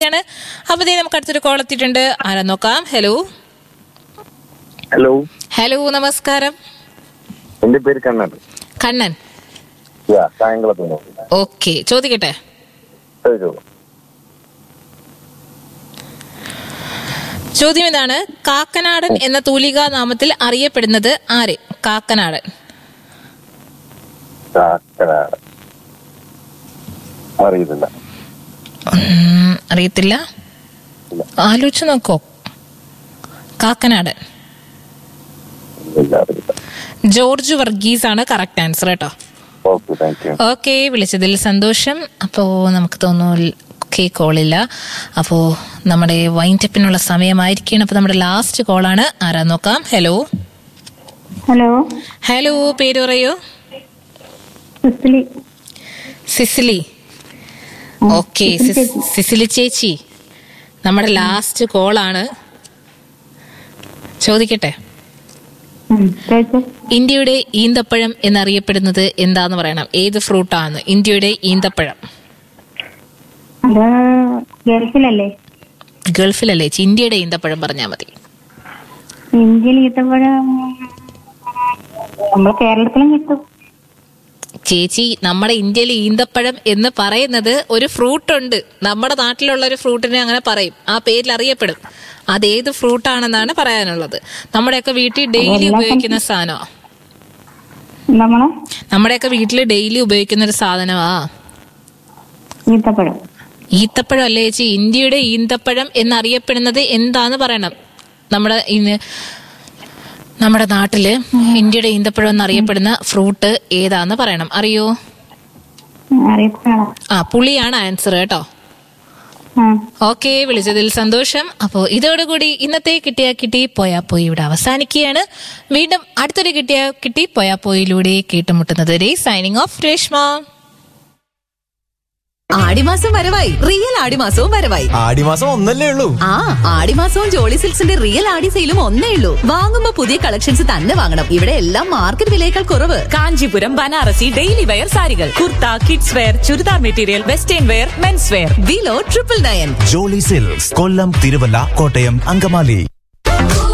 ആണ് അപ്പൊ ദേ നമുക്ക് അടുത്തൊരു കോൾ എത്തിയിട്ടുണ്ട് ആരാ നോക്കാം ഹലോ ഹലോ ഹലോ നമസ്കാരം എന്റെ പേര് കണ്ണൻ കണ്ണൻ യാ കായംകുളത്ത് നിന്ന് ഓക്കെ ചോദിക്കട്ടെ ചോദിച്ചോളൂ. ചോദ്യം ഇതാണ് കാക്കനാടൻ എന്ന തൂലികാ നാമത്തിൽ അറിയപ്പെടുന്നത് ആര് കാക്കനാടൻ കാക്കനാട് അറിയുന്നില്ല ഉം, അറിയത്തില്ല ഇല്ല. ആലോചിച്ച് നോക്കോ കാക്കനാടൻ ഇല്ല അറിയില്ല ജോർജ് വർഗീസ് ആണ് കറക്റ്റ് ആൻസർ കേട്ടോ ഓക്കെ താങ്ക് യു ഓക്കെ വിളിച്ചതിൽ സന്തോഷം അപ്പോ നമുക്ക് തോന്നുന്നു ഓക്കെ കോളില്ല അപ്പോ നമ്മുടെ വൈൻഡപ്പിനുള്ള സമയമായിരിക്കണം അപ്പൊ നമ്മുടെ ലാസ്റ്റ് കോളാണ് ആരാ നോക്കാം ഹലോ ഹലോ ഹലോ പേര് പറയൂ സുസ്ലി സിസിലി ഓക്കെ സിസിലി ചേച്ചി നമ്മുടെ ലാസ്റ്റ് കോളാണ് ചോദിക്കട്ടെ ഉം, ചോദിച്ചോ ഇന്ത്യയുടെ ഈന്തപ്പഴം എന്നറിയപ്പെടുന്നത് എന്താന്ന് പറയണം ഏത് ഫ്രൂട്ടാണ് ഇന്ത്യയുടെ ഈന്തപ്പഴം അത് ഗൾഫിലല്ലേ ഗൾഫിലല്ലേ ചേച്ചി ഇന്ത്യയുടെ ഈന്തപ്പഴം പറഞ്ഞാൽ മതി ഇന്ത്യയിൽ ഈത്തപ്പഴം നമ്മള് കേരളത്തിലും കിട്ടും ചേച്ചി നമ്മുടെ ഇന്ത്യയിൽ ഈന്തപ്പഴം എന്ന് പറയുന്നത് ഒരു ഫ്രൂട്ട് ഉണ്ട് നമ്മുടെ നാട്ടിലുള്ള ഒരു ഫ്രൂട്ടിനെ അങ്ങനെ പറയും ആ പേരിൽ അറിയപ്പെടും അത് ഏത് ഫ്രൂട്ടാണെന്നാണ് പറയാനുള്ളത് നമ്മുടെയൊക്കെ വീട്ടിൽ ഡെയിലി ഉപയോഗിക്കുന്ന സാധനമാ നമ്മളെ നമ്മുടെയൊക്കെ വീട്ടിൽ ഡെയിലി ഉപയോഗിക്കുന്ന ഒരു സാധനമാ ഈത്തപ്പഴം ഈത്തപ്പഴം അല്ലേ ചേച്ചി ഇന്ത്യയുടെ ഈന്തപ്പഴം എന്നറിയപ്പെടുന്നത് എന്താന്ന് പറയണം നമ്മുടെ ഇന്ന് നമ്മുടെ നാട്ടില് ഇന്ത്യയുടെ ഈന്തപ്പഴം എന്നറിയപ്പെടുന്ന ഫ്രൂട്ട് ഏതാന്ന് പറയണം അറിയോ അറിയപ്പെടാം ആ പുളിയാണ് ആൻസർ കേട്ടോ ആ ഓക്കെ വിളിച്ചതിൽ സന്തോഷം അപ്പോ ഇതോടുകൂടി ഇന്നത്തെ കിട്ടിയ കിട്ടി പോയാ പോയി ഇവിടെ അവസാനിക്കുകയാണ് വീണ്ടും അടുത്തൊരു കിട്ടിയ കിട്ടി പോയാ പോയിലൂടെ കേട്ടുമുട്ടുന്നത് വരെ സൈനിങ് ഓഫ് രേഷ്മ ആടിമാസം വരവായി റിയൽ ആടിമാസവും വരവായി ആടിമാസം ഒന്നല്ലേ ഉള്ളൂ ആ ആടിമാസവും ജോളി സിൽക്സിന്റെ റിയൽ ആടി സെയിലും ഒന്നേ ഉള്ളൂ വാങ്ങുമ്പോ പുതിയ കളക്ഷൻസ് തന്നെ വാങ്ങണം ഇവിടെ എല്ലാം മാർക്കറ്റ് വിലയേക്കാൾ കുറവ് കാഞ്ചീപുരം ബനാറസി ഡെയിലി വെയർ സാരികൾ kurta kids wear churidar material western wear men's wear below triple nine Jolly Silks Kollam Thiruvalla Kottayam Angamaly